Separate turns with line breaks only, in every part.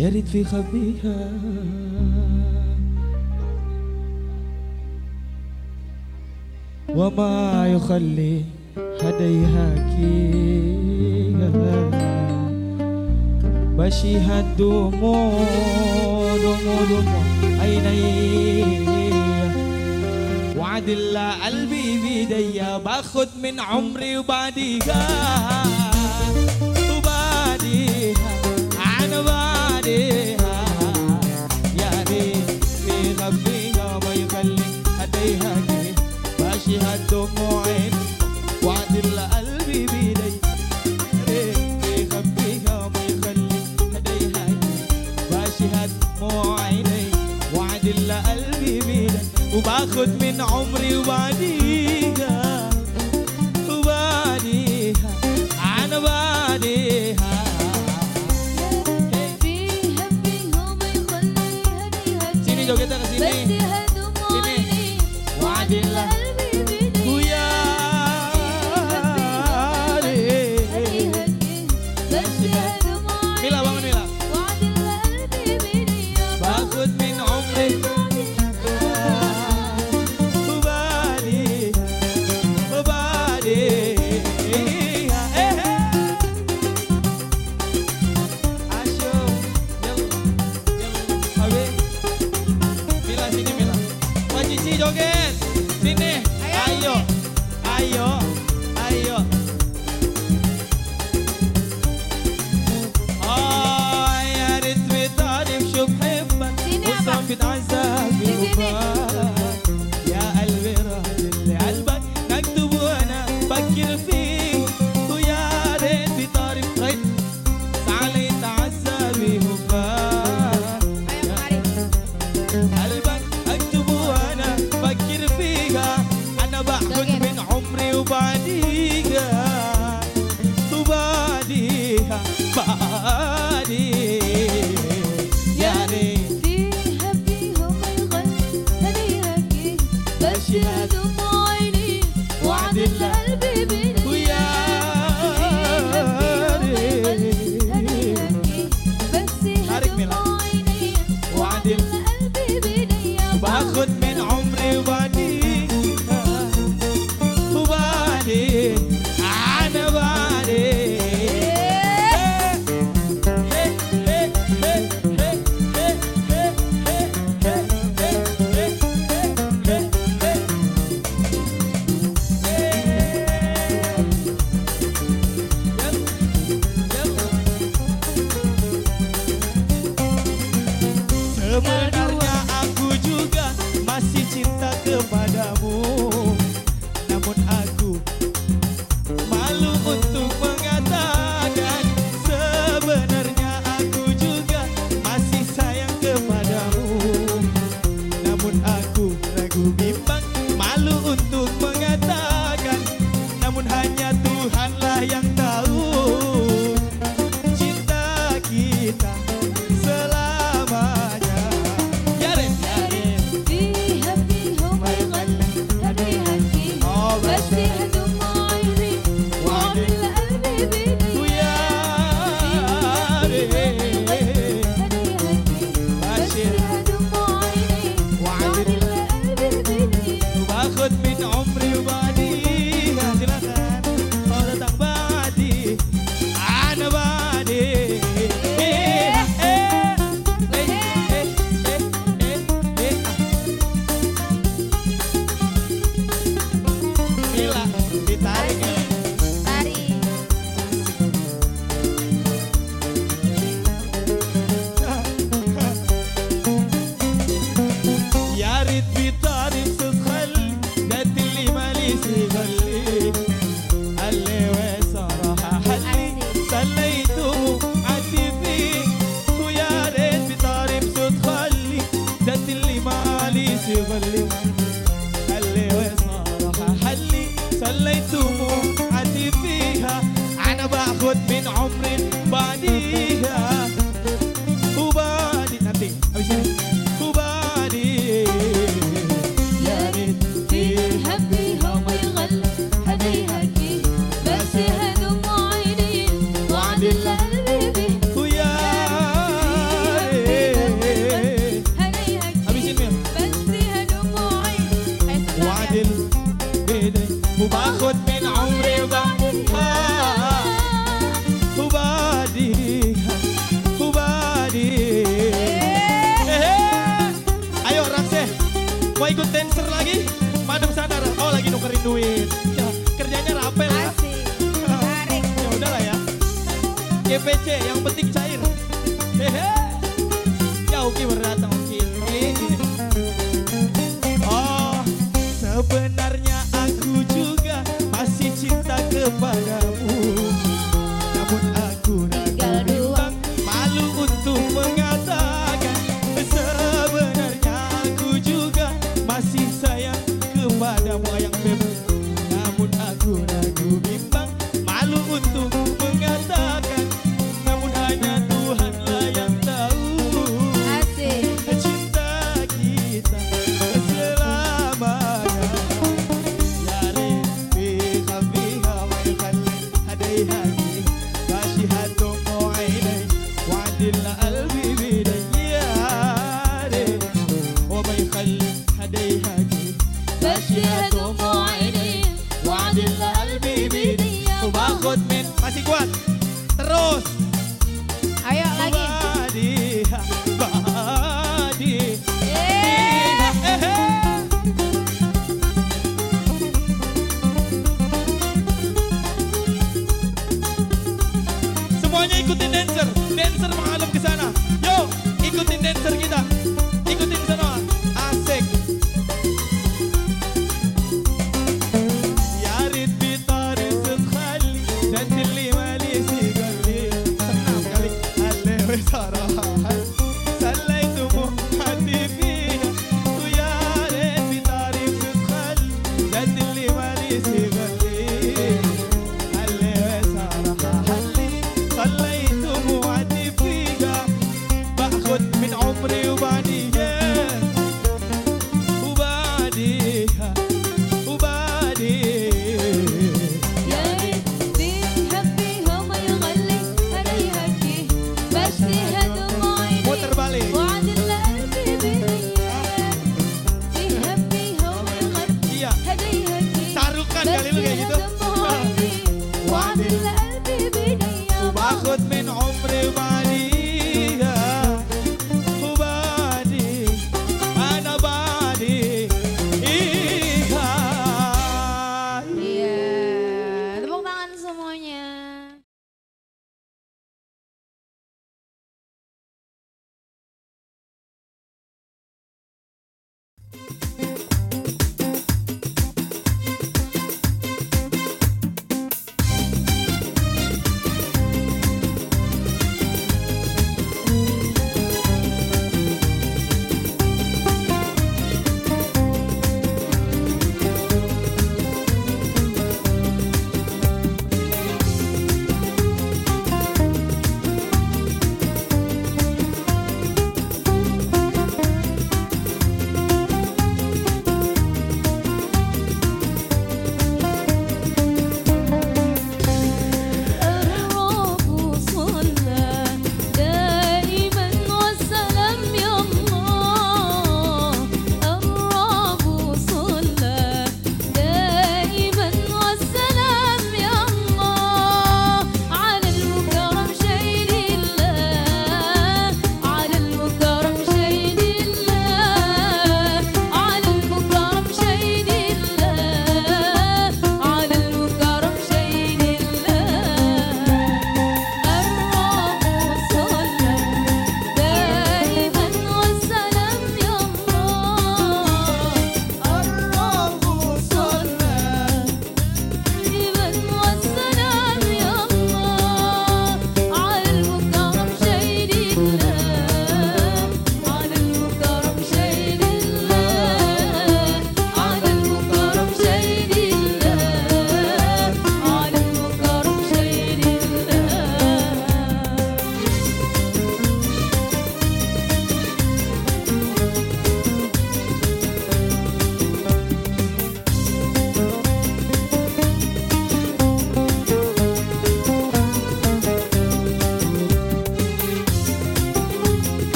يا ريت في خبيها وما يخلي هديها كيها بشيها الدموع دموع دموع عيني وعد الله قلبي بيديا باخد من عمري وبعديها وبعديها عن بعديها يا ريت في خبيها ما يخلي هديها كيه ماشيها الدموعين وعد الله قلبي بيدي يا ريت في خبيها ما يخلي هديها كيه ماشيها دموعين وعد الله قلبي بيدي وباخد من عمري وبعديها وبعديها عن بعديها
فيها فيها ما يخلي هديها
Sini jogetnya ke sini.
بديها دموع
Sini.
عيني
وعد الله
قلبي بيدي
ويا
هديها بديها دموع
Mila bangun Mila
وعد قلبي بيدي
باخد من عمري وبعديها وبعديها إيه. Asyo, yalla, yalla, Habib. Mila sini Mila. Mbak Cici joget. Sini. Ayo. Ayo. Ayo. آه يا ريت بتعرف شو بحبك
سيني يا
وصفت عذابي
سيني.
وفاك يا قلبي راح اللي قلبك مكتوب وانا بفكر فيك ويا ريت بتعرف غير عليت عذابي وفاك قلبك اكتب وانا بفكر فيها انا باخد
Joget.
من عمري وبعديها وبعديها بعديها يا ريت
فيها فيها ما يخلي هديها بديها دموع عيني وعد قلبي بيدي
ويا حرك ميلا. وعد باخد من عمري وبعديها وبعديها انا Sebenarnya aku juga masih cinta kepadamu Namun aku malu untuk mengatakan Sebenarnya aku juga masih sayang kepadamu Namun aku ragu bimbang malu untuk mengatakan Namun hanya Tuhanlah yang tahu Cinta kita selamanya DPC yang penting cair. Hehe. Ya Uki berdatang Uki. Oh, sebenarnya aku juga masih cinta kepadamu. Namun aku
Tinggal
ragu
dua.
bintang malu untuk mengatakan sebenarnya aku juga masih sayang kepadamu ayang beb. Namun aku ragu bimbang malu untuk mengatakan namun hanya Tuhanlah yang tahu
Asik.
cinta kita selamanya يا ريت فيها فيها ويخلي هديها فاشهة دموع عيني وعدل قلبي بيدي يا ريت وما يخلي هديها
فاشهة دموع عيني
وعدل قلبي بيدي وباخد من masih kuat terus
Ayo lagi.
Badiha, badi.
Eh.
Eh, eh. Semuanya ikutin dancer, dancer mengalap ke sana. Yo, ikutin dancer kita. Ikutin sana. Asik. يا ريت بطارس تخلي زاد اللي مالي سيقلي سنام قالي هلي بصراحة سليت محدي فيها ويا ريت بطارس تخلي زاد اللي مالي سيقلي هلي بصراحة هلي صليت موعدي فيها باخد من عمري وبعديها وبعديها وبعديها
يا ريت بيحبيها وما يغلي أنا يهديه بشتيها دموع عيني
muter balik
وعد القلب بيديا بيحبيها وما يغلي
iya
هذا يهديه
sarukan kali lu kayak gitu
دموع عيني وعد القلب بيديا
وباخد من عمري وبعديها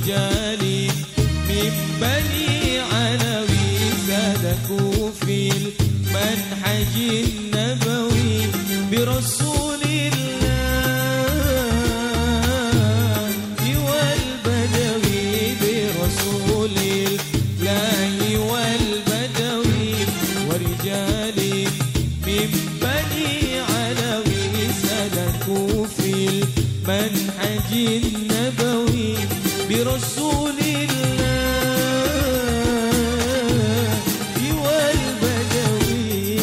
ورجال من بني علوي سلكوا في المنحج النبوي برسول الله والبدوي برسول الله والبدوي ورجال من بني علوي سلكوا في المنحج النبوي برسول الله والبدوي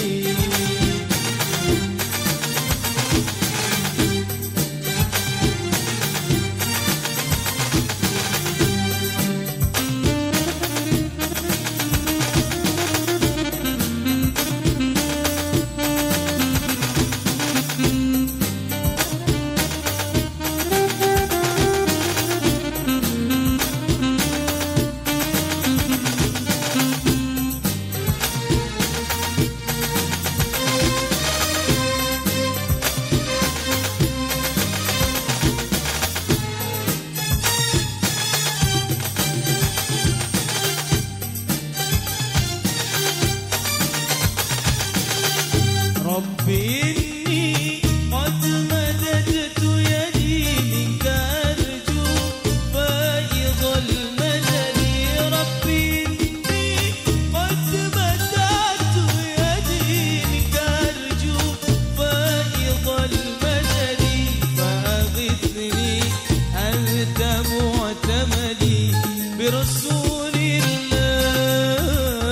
رب إني قد مددت يدي منك أرجو فائض المدد رب إني قد مددت يدي منك أرجو فائض المدد فأغثني أنت معتمدي برسول الله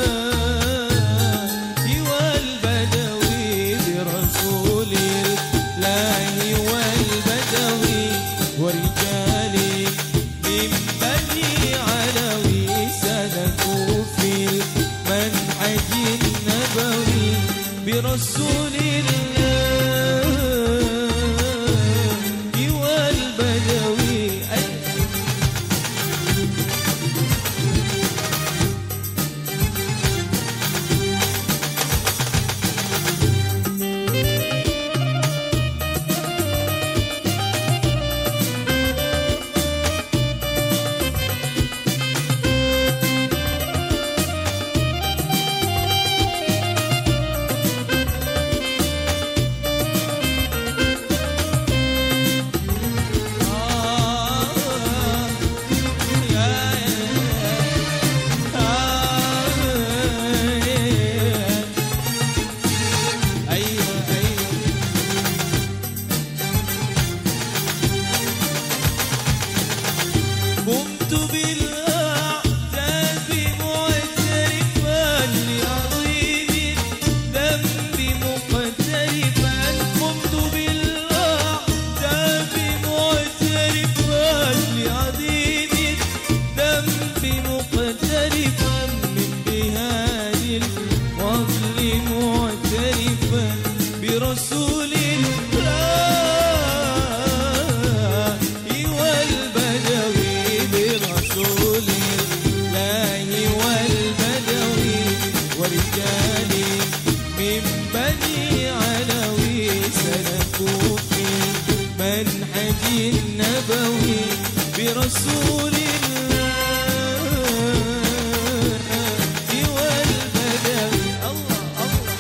والبدوي برسول الله والبدوي ورجال من بني علوي سلكوا في المنحج النبوي برسول الله والبدوي أي أيوة أيوة قمت بالأعتاب معترفا لعظيم الذنب مقترفا قمت بالأعتاب معترفا لعظيم الذنب مقترفا من بهاد الفضل معترفا برسول الله والبدوي برسول الله والبدوي ورجال من بني علوي سلكوا في منحج النبوي برسول الله والبدوي الله الله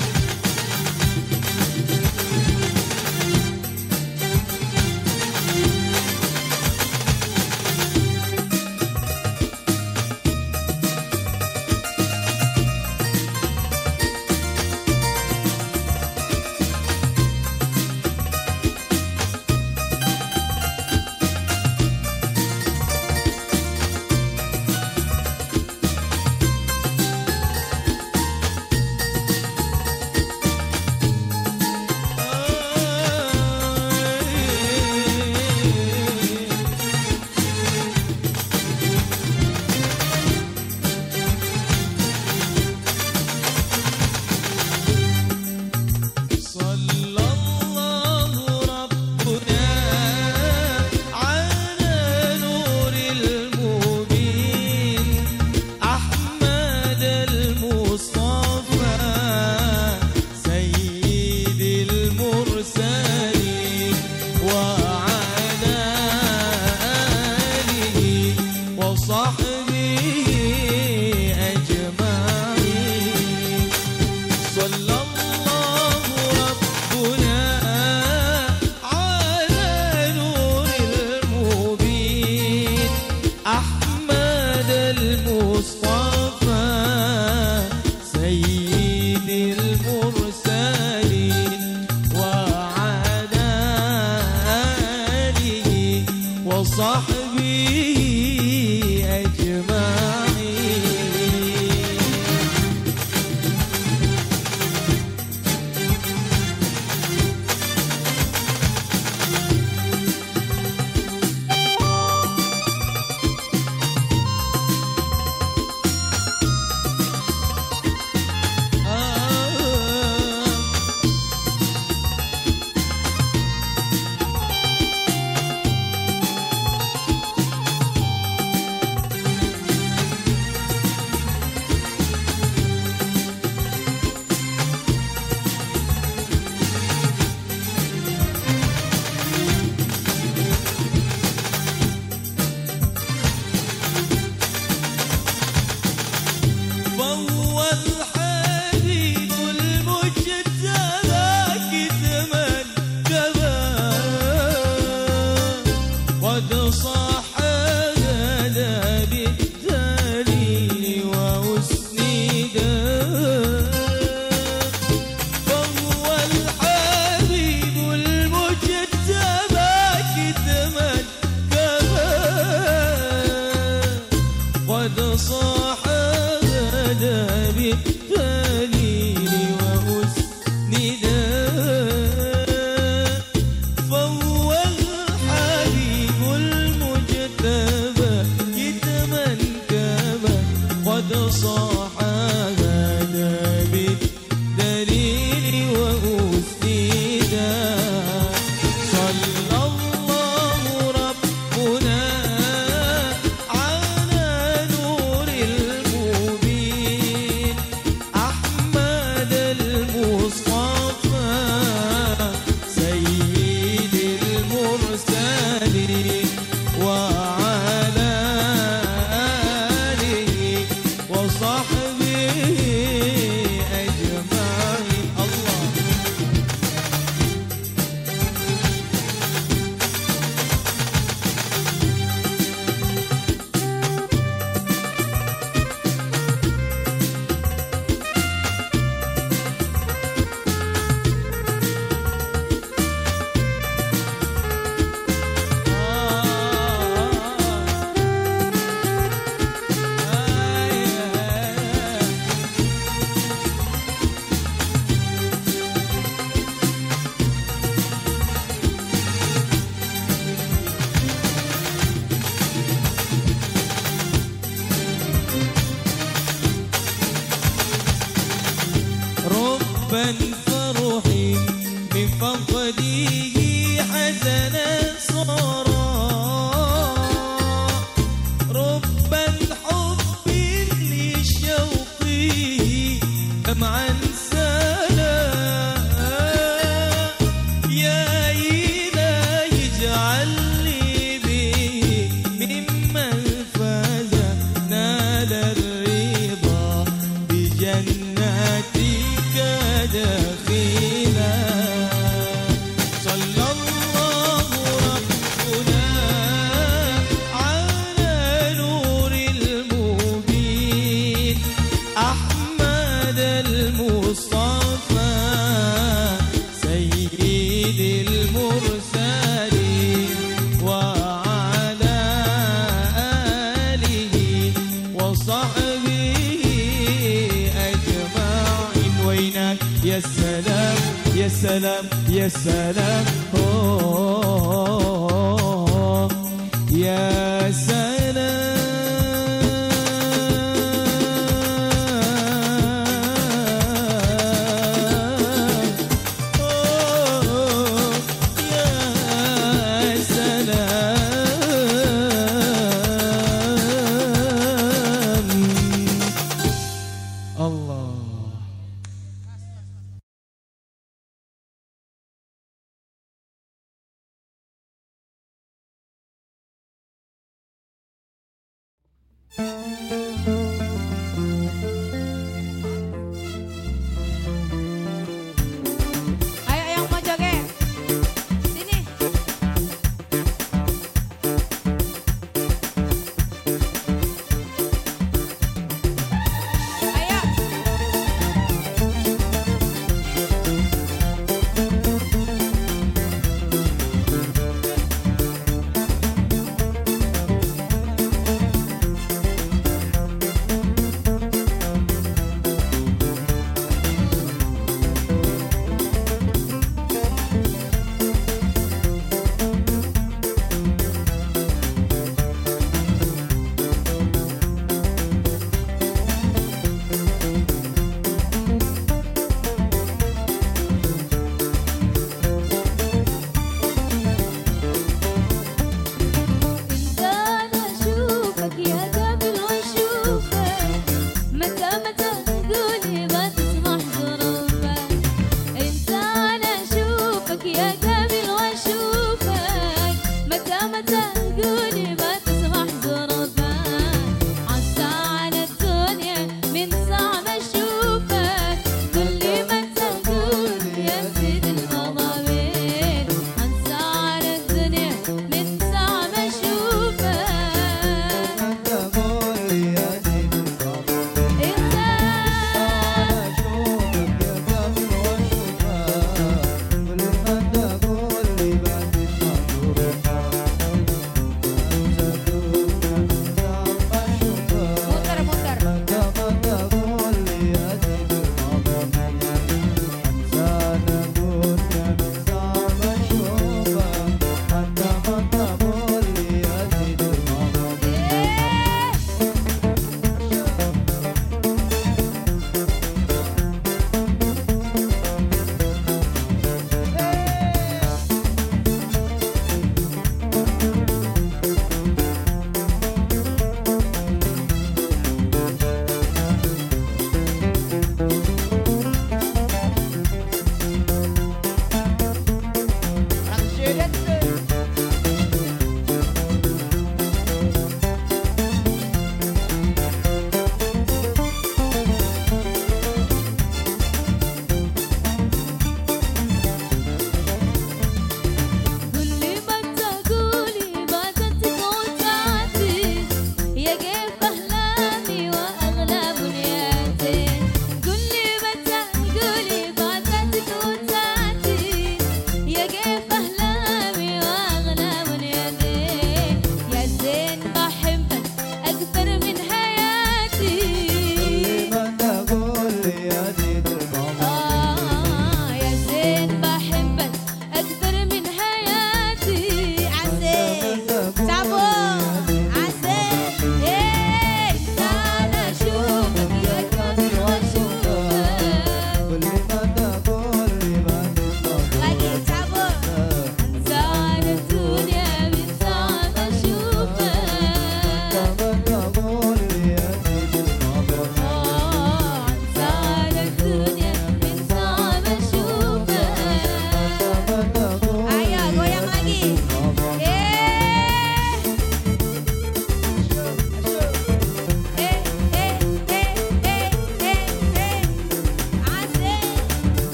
ربا فرحي من فقده حزنا صارا ربا حب لشوقه دمعا سلا يا إلهي اجعل لي به ممن فاز نال الرضا بجناتك دخيلا صلى الله ربنا على نور المبين أحمد المصطفى سيد المرسلين وعلى آله وصحبه أجمعين وينك يا سلام يا سلام يا سلام أوه يا سلام أوه يا سلام الله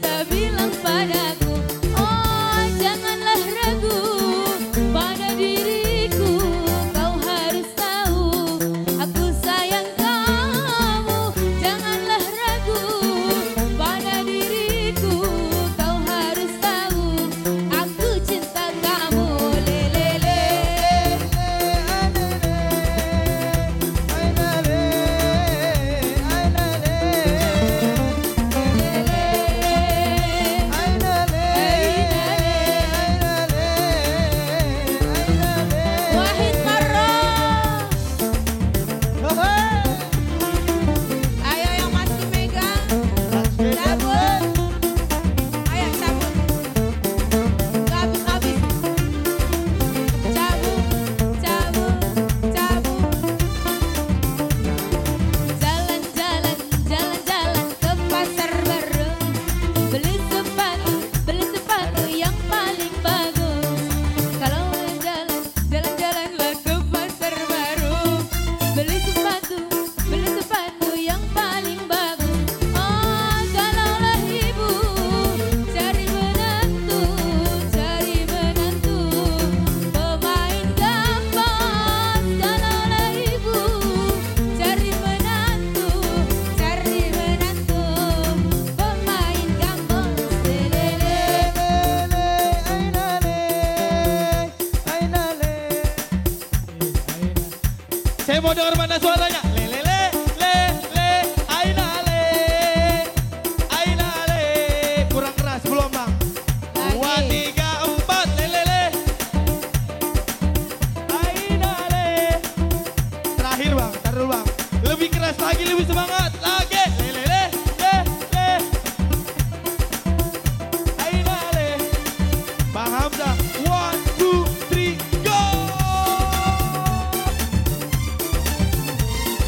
cinta bilang padaku Oh janganlah ragu pada diriku Kau harus tahu aku sayang kamu Janganlah ragu pada diriku Kau harus tahu aku cinta kamu Lelele Wahid marah Ayo yang masih megang Cabut Ayo cabut Cabut habis Cabut Cabut Cabut Jalan-jalan Jalan-jalan ke pasar baru Beli sepatu Beli sepatu yang paling bagus Kalau jalan Jalan-jalanlah ke pasar baru Beli sepatu Beli sepatu yang paling bagus Oh kalaulah ibu Cari menantu Cari menantu Pemain gampang Kalaulah ibu Cari menantu Cari menantu Pemain gampang Selele
Saya mau dengar mana suaranya. Le le le le le aina le. Aina le. Kurang keras belum bang. Dua
Lagi.
tiga empat le le le. Aina le. Terakhir bang, taruh bang. Lebih keras lagi, lebih semangat. Lagi. Le le le le le. Aina le. Bang Hamzah. One, two, three, go.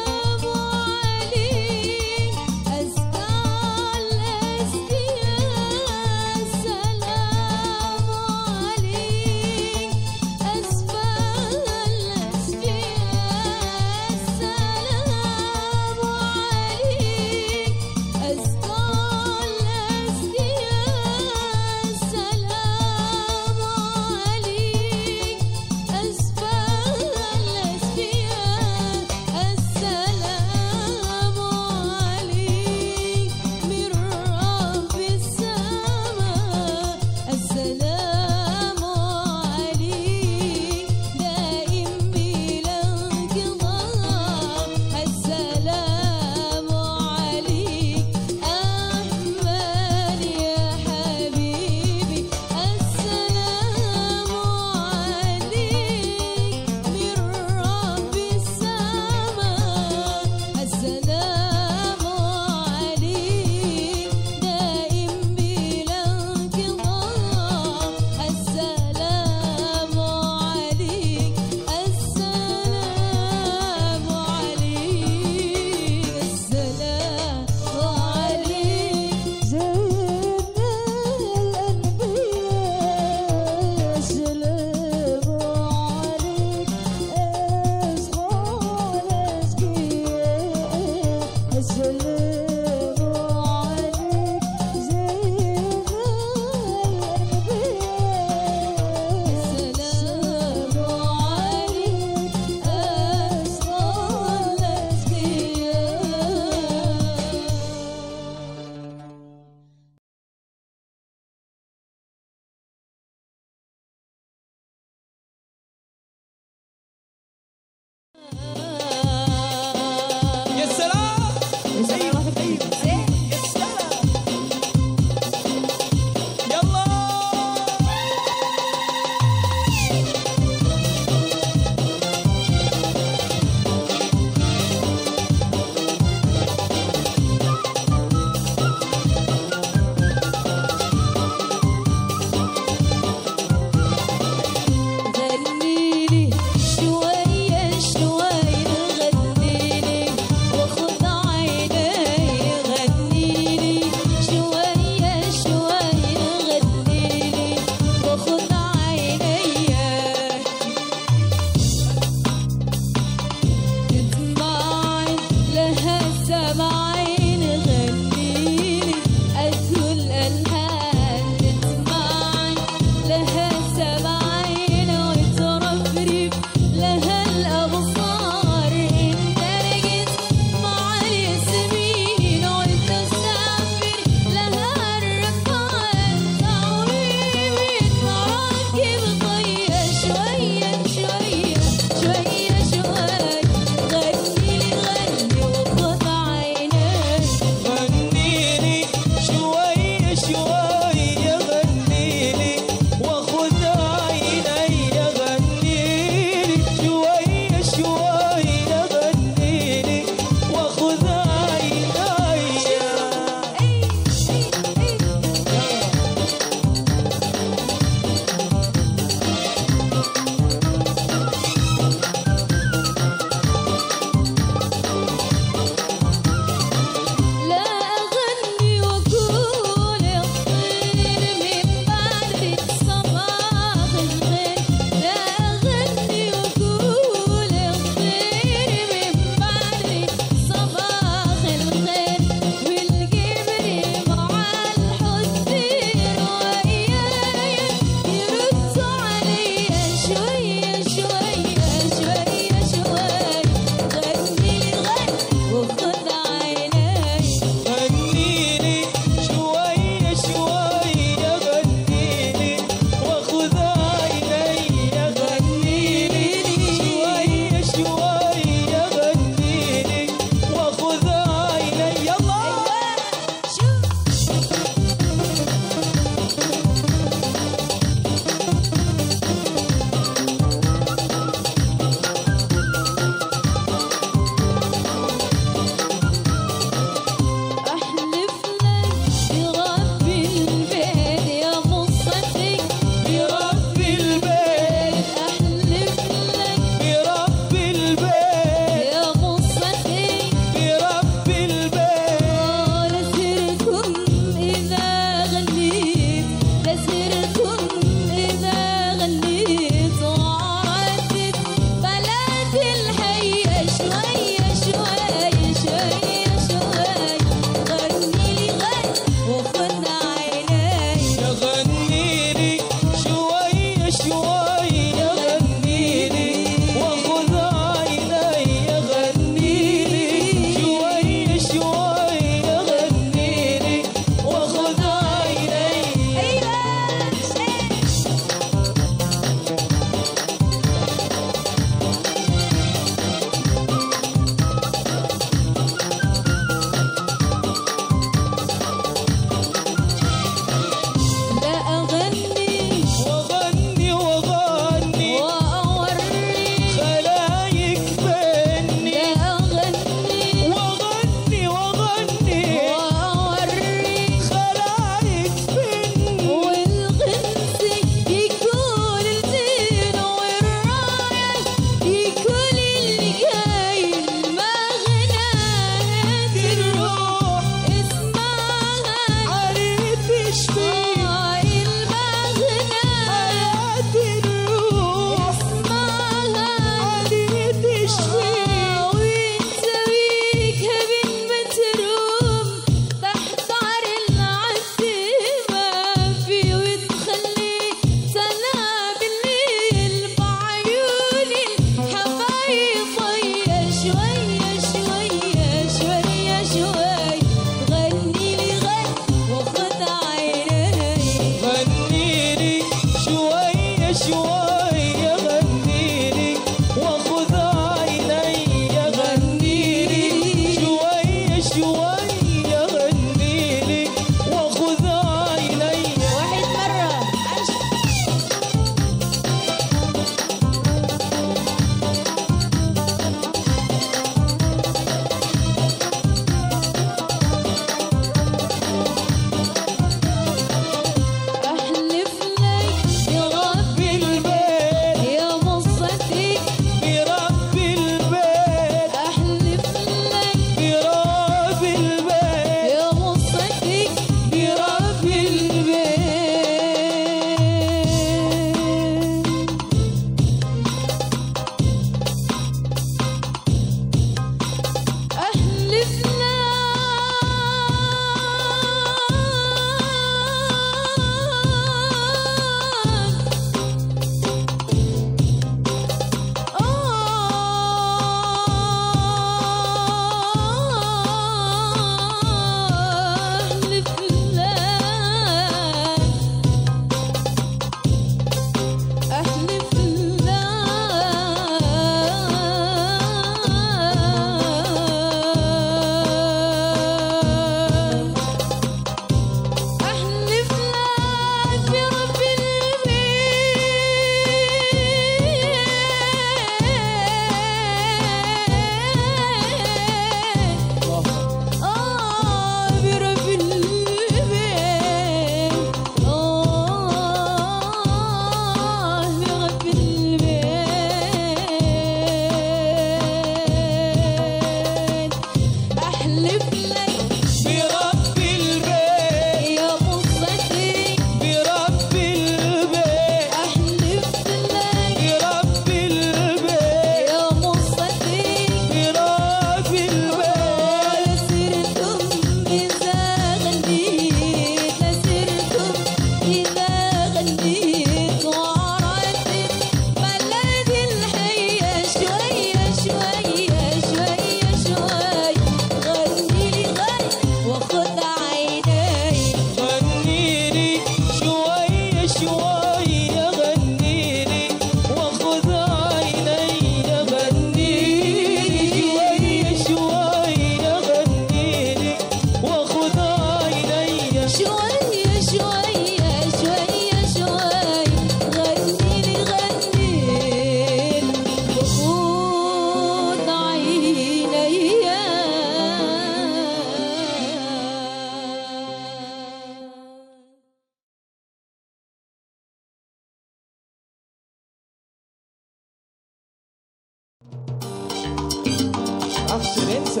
انسى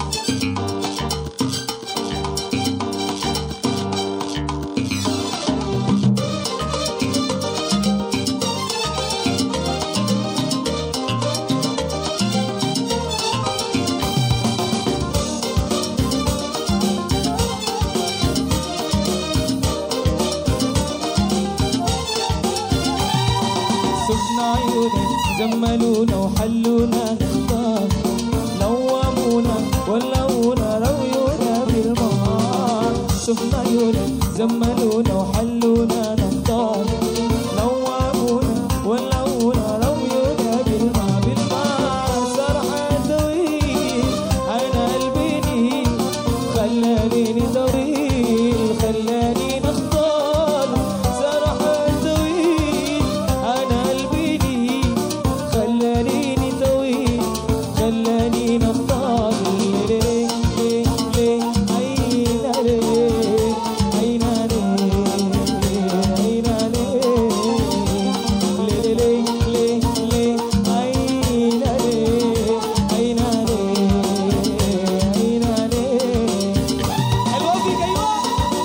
شفنا عيونك جملونا وحلونا نختار نومونا ولونا رويونا بالمهار شفنا عيونك جملونا وحلونا نختار نومونا ولونا رويونا بالماء بالماء سرحة طويل أنا قلبي خلاني طويل خلاني نختار سرحة طويل أنا قلبي خلاني طويل خلاني نختار ليه ليه ليه عينا ليه عينا ليه عينا ليه ليه ليه ليه ليه عينا ليه عينا ليه عينا ليه حلوة فيك أيوة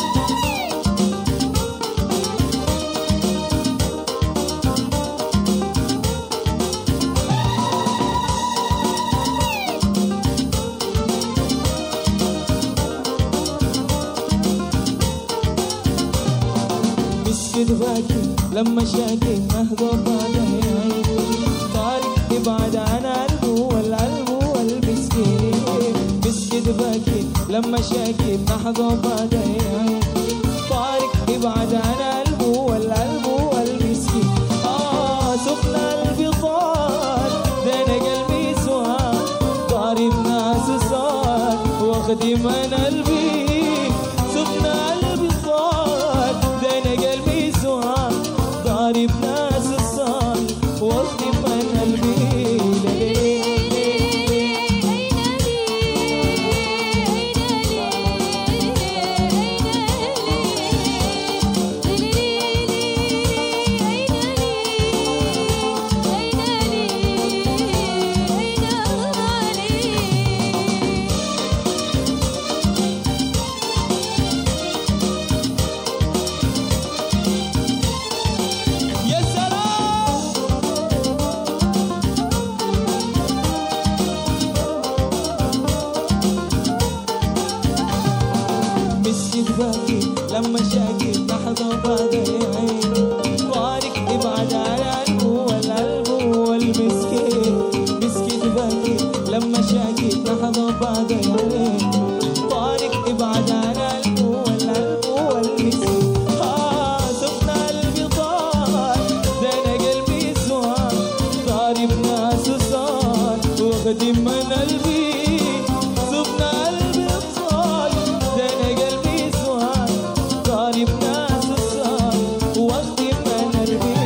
مسكت باكي لما شاكي نهضة بعدين طارق يبعد عن قلبه والقلب والمسكين مسكت باكي لما شاكي نهضة بعدين طارق يبعد عن قلبه والقلب والمسكين آه سخن قلبي طار ده أنا قلبي سواد طار الناس صار واخدي من قلبي سخن قلبي طار ده أنا قلبي سواد ضارب ناس الصار واخدي من قلبي ليه يا سلام مسكت باكي لما شاكي لحظة بعد عين طارق ابعد على قلبه والقلب والمسكين مسكت باكي لما شاكي لحظة بعد عين طارق ابعد على قلبه والقلب والمسكين آه سخن قلبي طار ده انا قلبي سوار ضارب ناس صار واخدم من قلبي سخن قلبي صار ده انا قلبي سوار ضارب ناس صار واخدم من قلبي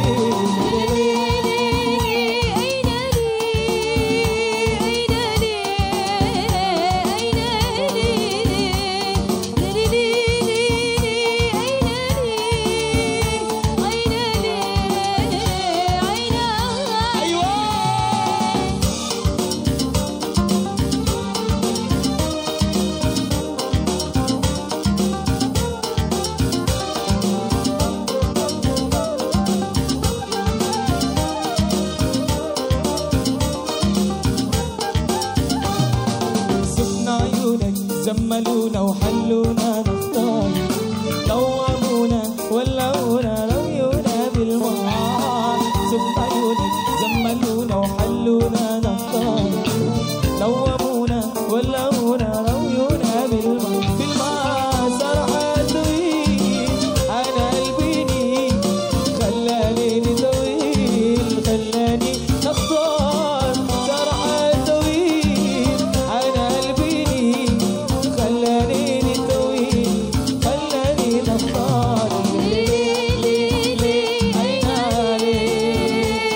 ايوه سفنا عيونك جملونا وحلونا نختار دومونا ولونا رميونا بالمهار سفنا عيونك جملونا وحلونا نختار دومونا ولونا رميونا بالمهار بالمهار سرحة طويل أنا قلبي خلاني طويل خلاني نختار سرحة طويل أنا قلبي خلاني طويل خلاني نختار ليه ليه ليه عينا ليه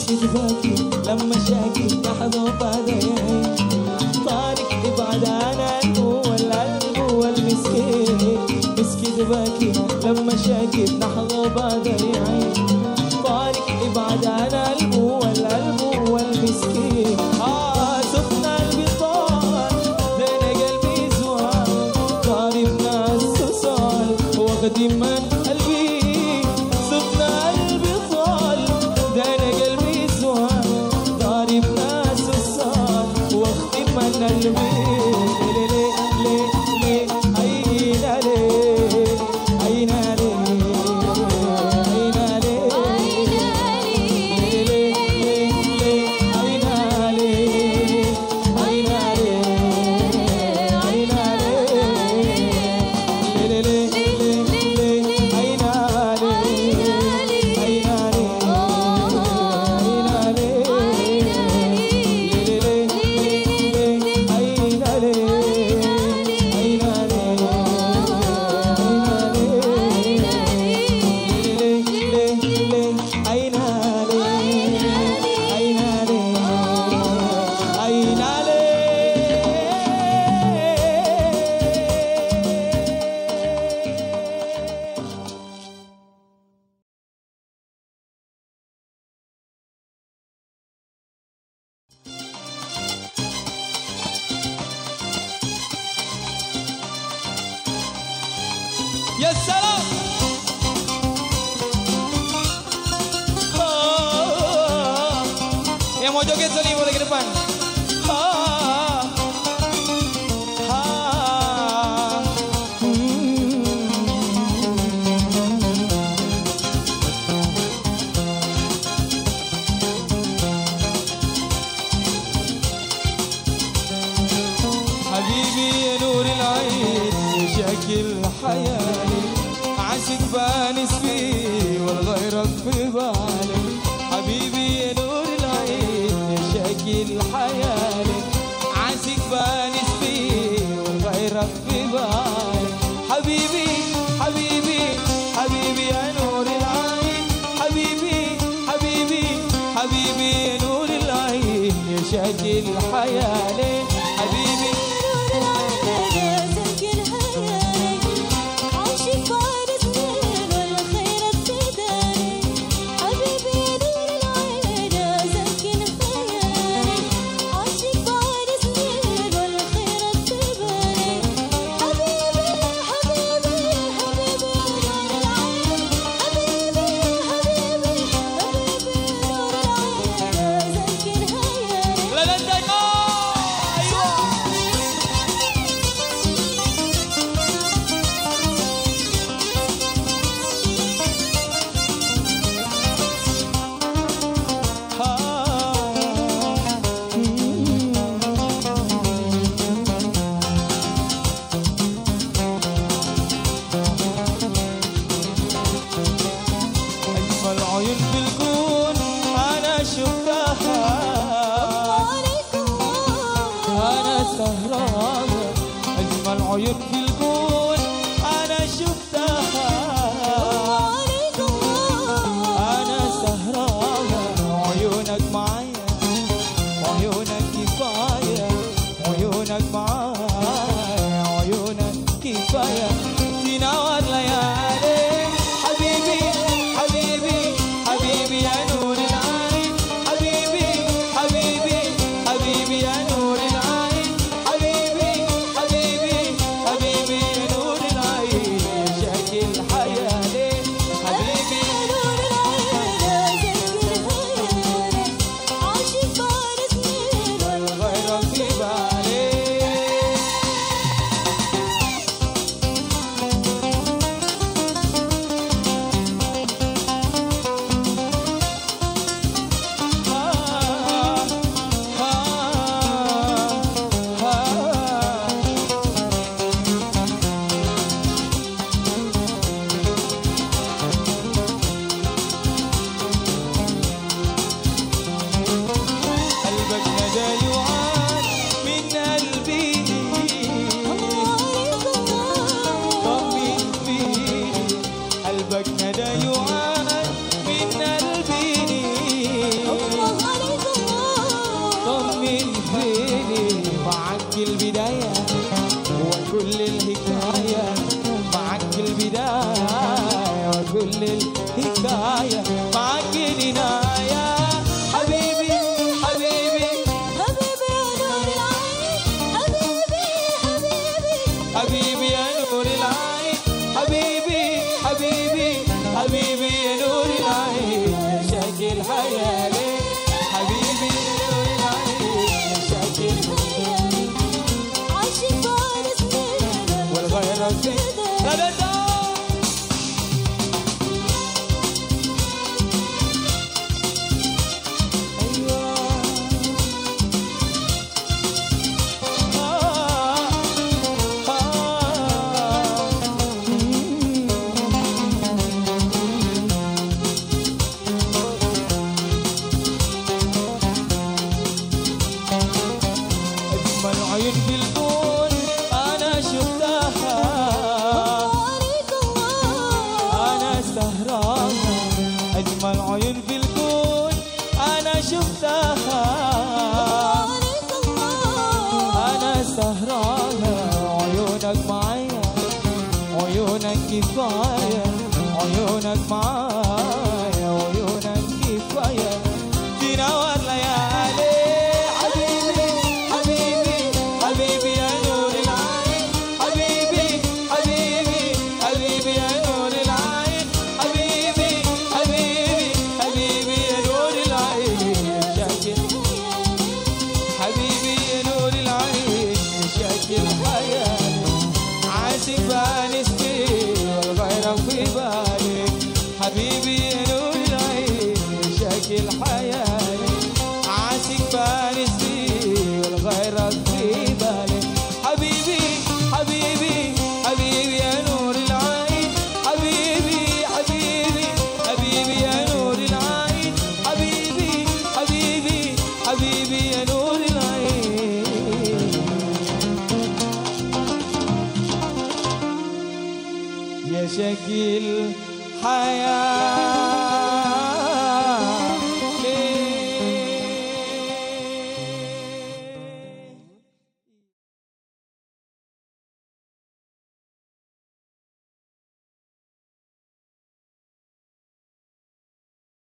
مسكت باكي لما شاكي لحظة بعدين طارق ابعد عن القلب والقلب والمسكين مسكت باكي لما شاكي لحظة بعدين طارق ابعد عن القلب والقلب والمسكين آه سخن قلبي طال بين قلبي زوال قارب ناس وصال وقت من قلبي سخن قلبي طال بين قلبي زوال قارب ناس وصال وقت من قلبي لي لي لي لي عين عليه عين عليه عين عليه يا سلام Ah, Yang mau joget sini boleh ke depan. Ah, ah, hmm. حبيبي يا نور العين يا شكل حيالي عاشق بانس فيه والغيرك في بالي حبيبي يا نور العين يا شكل حيالي عاشق بانس فيه والغيرك في بالي حبيبي حبيبي حبيبي يا نور العين حبيبي حبيبي حبيبي يا نور العين يا شكل حيالي حبيبي لا لا انت ايوه أجمل عيون في الكون أنا شفتها أنا سهران أجمل عيون في الكون أنا شفتها أنا سهران عيونك معايا عيونك كفاية عيونك معايا عيونك كفاية تنور ليالي حبيبي حبيبي حبيبي يا نور العين حبيبي حبيبي حبيبي يا نور العين حبيبي حبيبي حبيبي معايا وعيونك كفاية تنور ليالي حبيبي حبيبي حبيبي يا نور العين حبيبي حبيبي حبيبي يا نور العين حبيبي حبيبي حبيبي يا نور العين شاكر حبيبي يا نور العين شاكر حياتي عاشق بانستي والغيرك في بالي حبيبي يا نور العين شاكل حياتي عاشق بانستي والغيرك في بالي حبيبي حبيبي حبيبي يا نور العين حبيبي حبيبي حبيبي يا نور العين حبيبي حبيبي حبيبي يا نور العين يا شكل حياه